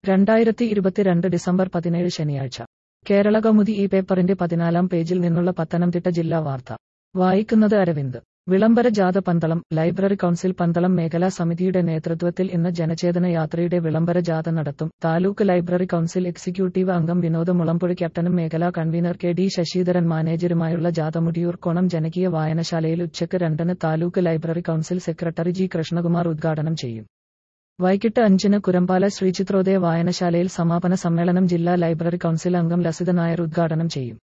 രണ്ടായിരത്തി ഇരുപത്തിരണ്ട് ഡിസംബർ പതിനേഴ് ശനിയാഴ്ച കേരള കൗമുദി ഈ പേപ്പറിന്റെ പതിനാലാം പേജിൽ നിന്നുള്ള പത്തനംതിട്ട ജില്ലാ വാർത്ത വായിക്കുന്നത് അരവിന്ദ് വിളംബര ജാഥ പന്തളം ലൈബ്രറി കൗൺസിൽ പന്തളം മേഖലാ സമിതിയുടെ നേതൃത്വത്തിൽ ഇന്ന് ജനചേതന യാത്രയുടെ വിളംബര ജാഥ നടത്തും താലൂക്ക് ലൈബ്രറി കൗൺസിൽ എക്സിക്യൂട്ടീവ് അംഗം വിനോദ് മുളമ്പുഴ ക്യാപ്റ്റനും മേഖലാ കൺവീനർ കെ ഡി ശശിധരൻ മാനേജരുമായുള്ള ജാഥ മുടിയൂർക്കോണം ജനകീയ വായനശാലയിൽ ഉച്ചയ്ക്ക് രണ്ടിന് taluk library council secretary G Krishnakumar ഉദ്ഘാടനം ചെയ്യും വൈകിട്ട് അഞ്ചിന് കുരമ്പാല ശ്രീചിത്രോദയ വായനശാലയിൽ സമാപന സമ്മേളനം ജില്ലാ ലൈബ്രറി കൗൺസിൽ അംഗം ലസിത നായർ ഉദ്ഘാടനം ചെയ്യും